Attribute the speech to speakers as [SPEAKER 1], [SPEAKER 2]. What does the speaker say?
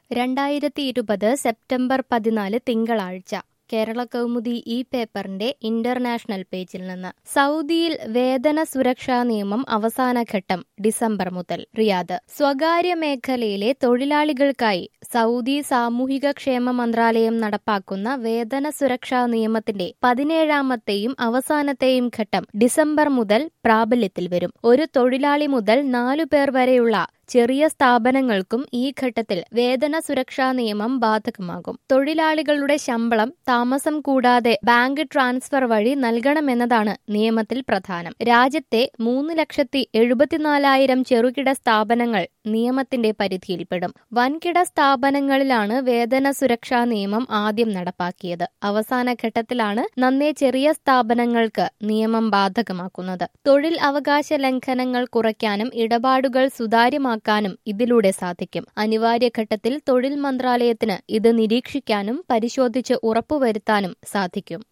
[SPEAKER 1] രണ്ടായിരത്തി ഇരുപത് സെപ്റ്റംബർ പതിനാല് തിങ്കളാഴ്ച കേരള കൗമുദി ഈ പേപ്പറിന്റെ ഇന്റർനാഷണൽ പേജിൽ നിന്ന് സൗദിയിൽ വേതന സുരക്ഷാ നിയമം അവസാനഘട്ടം ഡിസംബർ മുതൽ റിയാദ് സ്വകാര്യ മേഖലയിലെ തൊഴിലാളികൾക്കായി സൗദി സാമൂഹിക ക്ഷേമ മന്ത്രാലയം നടപ്പാക്കുന്ന വേതന സുരക്ഷാ നിയമത്തിന്റെ പതിനേഴാമത്തെയും അവസാനത്തെയും ഘട്ടം ഡിസംബർ മുതൽ പ്രാബല്യത്തിൽ വരും ഒരു തൊഴിലാളി മുതൽ നാലു പേർ വരെയുള്ള ചെറിയ സ്ഥാപനങ്ങൾക്കും ഈ ഘട്ടത്തിൽ വേതന സുരക്ഷാ നിയമം ബാധകമാകും തൊഴിലാളികളുടെ ശമ്പളം താമസം കൂടാതെ ബാങ്ക് ട്രാൻസ്ഫർ വഴി നൽകണമെന്നതാണ് നിയമത്തിൽ പ്രധാനം രാജ്യത്തെ മൂന്ന് ലക്ഷത്തി എഴുപത്തിനാലായിരം ചെറുകിട സ്ഥാപനങ്ങൾ നിയമത്തിന്റെ പരിധിയിൽപ്പെടും വൻകിട സ്ഥാപനങ്ങളിലാണ് വേതന സുരക്ഷാ നിയമം ആദ്യം നടപ്പാക്കിയത് അവസാന ഘട്ടത്തിലാണ് നന്നേ ചെറിയ സ്ഥാപനങ്ങൾക്ക് നിയമം ബാധകമാക്കുന്നത് തൊഴിൽ അവകാശ ലംഘനങ്ങൾ കുറയ്ക്കാനും ഇടപാടുകൾ സുതാര്യമാക്കാനും ഇതിലൂടെ സാധിക്കും അനിവാര്യ ഘട്ടത്തിൽ തൊഴിൽ മന്ത്രാലയത്തിന് ഇത് നിരീക്ഷിക്കാനും പരിശോധിച്ച് ഉറപ്പുവരുത്താനും സാധിക്കും